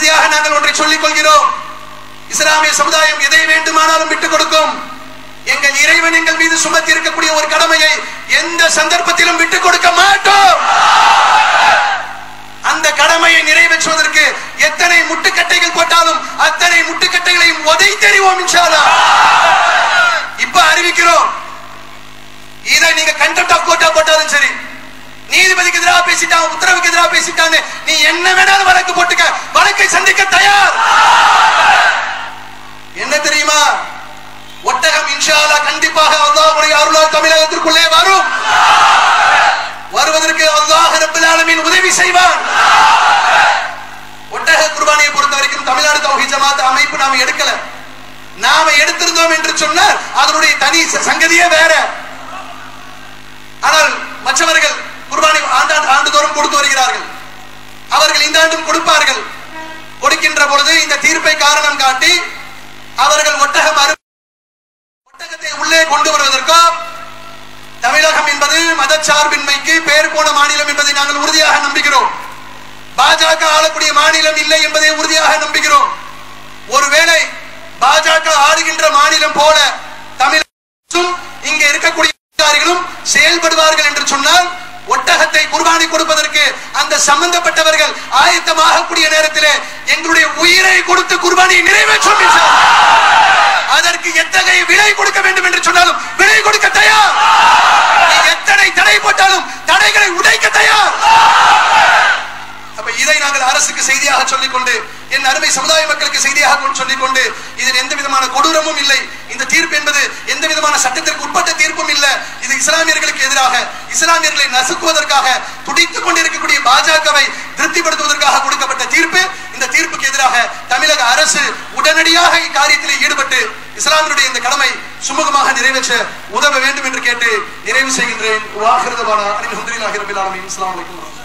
உறுதியாக நாங்கள் ஒன்றை சொல்லிக் கொள்கிறோம் இஸ்லாமிய சமுதாயம் எதை வேண்டுமானாலும் விட்டுக் கொடுக்கும் எங்கள் இறைவன் எங்கள் மீது சுமத்தி இருக்கக்கூடிய ஒரு கடமையை எந்த சந்தர்ப்பத்திலும் விட்டுக் கொடுக்க மாட்டோம் அந்த கடமையை நிறைவேற்றுவதற்கு எத்தனை முட்டுக்கட்டைகள் போட்டாலும் அத்தனை முட்டுக்கட்டைகளையும் உதை தெரிவோம் இன்ஷா அல்லாஹ். இப்ப அறிவிக்கிறோம் இதை நீங்க கண்டெம்ட் ஆஃப் கோர்ட்டா போட்டாலும் சரி நீதிபதிக்கு எதிராக பேசிட்டான் உத்தரவுக்கு எதிராக பேசிட்டான்னு நீ என்ன வேணாலும் வழக்கு போட்டுக்க வழக்கை சந்திக்க தயார் என்ன தெரியுமா ஒட்டகம் இன்ஷா அல்லாஹ் கண்டிப்பாக அல்லாஹ்வுடைய அருளால் தமிழகத்திற்குள்ளே வரும் வருவதற்கு அல்லாஹ் ரப்பல் ஆலமீன் உதவி செய்வான் ஒட்டக குர்பானியை பொறுத்த வரைக்கும் தமிழ்நாடு தௌஹீத் ஜமாத் அமைப்பு நாம எடுக்கல நாம எடுத்திருந்தோம் என்று சொன்னால் அதனுடைய தனி ச- சங்கதியே வேற ஆனால் மற்றவர்கள் குர்பானி ஆண்டாண்டு ஆண்டுதோறும் கொடுத்து வருகிறார்கள் அவர்கள் இந்த ஆண்டும் கொடுப்பார்கள் கொடுக்கின்ற பொழுது இந்த தீர்ப்பை காரணம் காட்டி அவர்கள் ஒட்டகம் அறு ஒட்டகத்தை உள்ளே கொண்டு வருவதற்கோ தமிழகம் என்பது மதச்சார்பின்மைக்கு பேர் போன மாநிலம் என்பதை நாங்கள் உறுதியாக நம்புகிறோம் பாஜக ஆளக்கூடிய மாநிலம் இல்லை என்பதை உறுதியாக நம்புகிறோம் ஒருவேளை பாஜக ஆளுகின்ற மாநிலம் போல தமிழகம் இங்கே இருக்கக்கூடிய அதிகாரிகளும் செயல்படுவார்கள் என்று சொன்னால் ஒட்டகத்தை குர்பானி கொடுப்பதற்கு அந்த சம்பந்தப்பட்டவர்கள் ஆயத்தமாகக்கூடிய நேரத்திலே எங்களுடைய உயிரை கொடுத்து குர்பானியை நிறைவேற்றும் இன்ஷா அல்லாஹ். அதற்கு எத்தகைய விலை கொடுக்க வேண்டும் என்று சொன்னாலும் விலை கொடுக்க தயார் நீ எத்தனை தடை போட்டாலும் தடைகளை உடைக்க தயார் அப்ப இதை நாங்கள் அரசுக்கு செய்தியாக சொல்லிக்கொண்டு என் அருமை சமுதாய மக்களுக்கு செய்தியாக கொண்டு சொல்லிக்கொண்டு இதில் எந்த விதமான கொடூரமும் இல்லை இந்த தீர்ப்பு என்பது எந்த விதமான சட்டத்திற்கு உட்பட்ட தீர்ப்பும் இல்லை இது இஸ்லாமியர்களுக்கு எதிராக இஸ்லாமியர்களை நசுக்குவதற்காக துடித்துக் கொண்டிருக்கக்கூடிய பாஜகவை திருப்திப்படுத்துவதற்காக கொடுக்கப்பட்ட தீர்ப்பு இந்த தீர்ப்புக்கு எதிராக தமிழக அரசு உடனடியாக இக்காரியத்தில் ஈடுபட்டு இஸ்லாமியருடைய இந்த கடமை சுமூகமாக நிறைவேற்ற உதவ வேண்டும் என்று கேட்டு நிறைவு செய்கின்றேன் வாகிருதவானா அனில் ஹுந்திரிலாஹி ரபில் ஆலமீன் அஸ்ஸலாமு அலைக்கும்